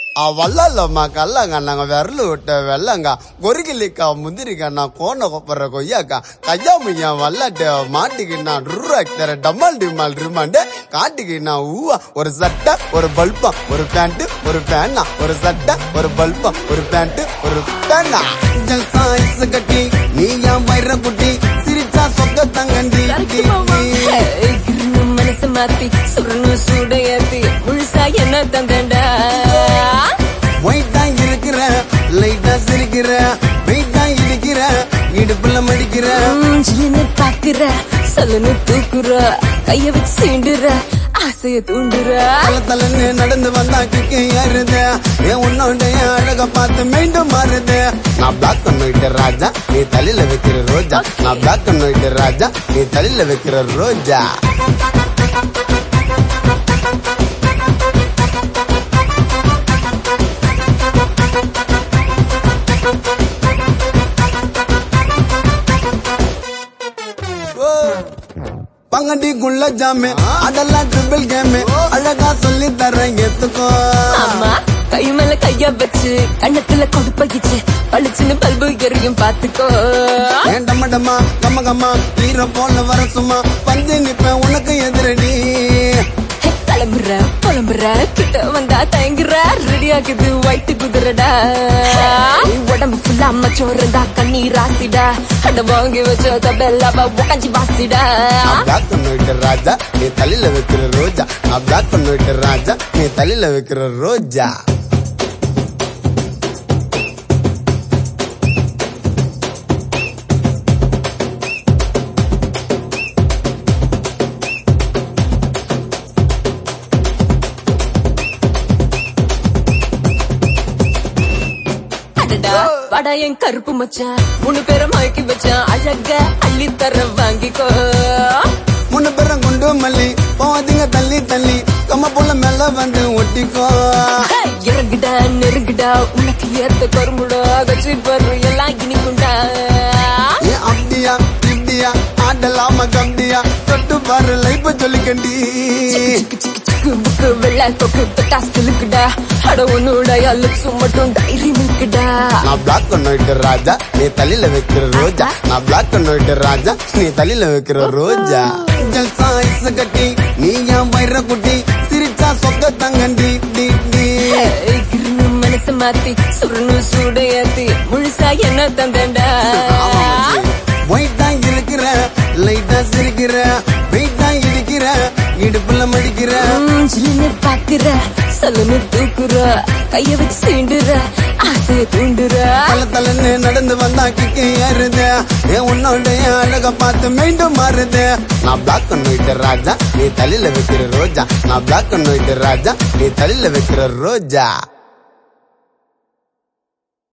ಆ ವಲ್ಲಲ್ಲಮ್ಮ ಕಲ್ಲಂಗ ನಂಗ ಬೆರಳು ಹುಟ್ಟ வெள்ளங்க கொரிகிலிக்கா முந்திரிக்கா கோண கொப்பற கொய்யாக்கா கையா முய்யா வல்லாட்ட மாட்டிக்கினா ருராக்தர டம்மால் டிமால் ரிமாண்டு காட்டிக்கினா ஊவா ஒரு சட்டை ஒரு பல்பா ஒரு பேண்ட் ஒரு பேனா ஒரு சட்டை ஒரு பல்பா ஒரு பேண்ட் ஒரு பேனா சாய்ஸ் கட்டி நீ ஏன் வயிற குட்டி சிரிச்சா சொக்க தங்கண்டி ஏய், கிறுன்னு மனசு மாத்தி சுருன்னு சூடையாத்தி முழுசா என்ன தந்தண்டா ஒயிட்டா இருக்கிற லைட்டா சிரிக்கிற வெயிட்டா இடிக்கிற இடுப்புல மடிக்கிற ஜிலுன்னு பாக்குற சொல்லுன்னு தூக்குற கைய வச்சு சீண்டுற ஆசைய தூண்டுற தல தலன்னு நடந்து வந்தா கிக்கு ஏறுது என் உன்னோடைய அழக பார்த்து மீண்டும் மாறுது நான் பிளாக் பண்ணிட்டு ராஜா நீ தலையில வைக்கிற ரோஜா நான் பிளாக் பண்ணிட்டு ராஜா நீ தலையில வைக்கிற ரோஜா பங்கடிக்குள்ள ஜாமே அதெல்லாம் ட்ரிபிள் கேமே அழகா சொல்லி தரேன் எத்துக்கோ அம்மா கை மேல கைய வச்சு கண்ணத்துல கொடுப்பகிச்சு பளிச்சுன்னு பல்பு எரியும் பாத்துக்கோ ஏன் டம்ம டம்மா கம்ம கம்மா ஹீரோ போல வர சும்மா பந்து நிப்பேன் உனக்கு எதிரடி ஹே, கிளம்புற புலம்புற கிட்ட வந்தா தயங்குற ரெடி ஆகுது வயிற்று குதிரடா உடம்பு ஃபுல்லா அம்மச்சோறு இருந்தா கண்ணீர் ஆசிடா அட வாங்கி வச்ச தபெல்லாவ உக்காஞ்சி வாசிடா நான் பிளாக் பண்ணிட்டு ராஜா நீ தலையில வைக்கிற ரோஜா நான் பிளாக் பண்ணிட்டு ராஜா நீ தலையில வைக்கிற ரோஜா அடடா வாடா என் கருப்பு மச்சான் மூணு பேரை மயக்கி வச்சான் அழக அள்ளி தர வாங்கிக்கோ முன்ன பேரம் கொண்டு மல்லி போவாதீங்க தள்ளி தள்ளி கம்ம புள்ள மேல வந்து ஒட்டிக்கோ ஹே, இறங்குடா நெருங்குடா உனக்கு ஏத்த கரும்புடா கச்சி பரு எல்லாம் இனிக்குண்டா ஏன் அப்படியா இப்படியா ஆடலாம கம்பியா தொட்டு பாரு லைஃப் சொல்லிக்கண்டி சிக்கு சிக்கு சிக்கு புக்கு வெள்ளை கொக்கு தொட்டா சிலுக்குடா அட உன்னோட லுக்ஸ் மட்டும் டைரி மில்க்குடா நான் பிளாக் பண்ணிட்டு ராஜா நீ தலையில வைக்கிற ரோஜா நான் பிளாக் பண்ணிட்டு ராஜா நீ தலையில வைக்கிற ரோஜா சாய்ஸ் கட்டி நீ ஏன் வயிற குட்டி சிரிச்சா சொக்க தங்கண்டி டி டி ஏய், கிறுன்னு மனசு மாத்தி சுருன்னு சூடையாத்தி முழுசா என்ன தந்தண்டா ஒயிட்டா இருக்கிற லைட்டா சிரிக்கிற வெயிட்டா இடிக்கிற இடுப்புல மடிக்கிற ம், ஜில்லுன்னு பாக்குற சொல்லுன்னு தூக்குற கைய வச்சு சீண்டுற ஆசைய தூண்டுற தல தலன்னு நடந்து வந்தா கிக்கு ஏறுது என் உன்னோடைய அழக பார்த்து மீண்டும் மாறுது நான் பிளாக் பண்ணிட்டு ராஜா நீ தலையில வைக்கிற ரோஜா நான் பிளாக் பண்ணிட்டு ராஜா நீ தலையில வைக்கிற ரோஜா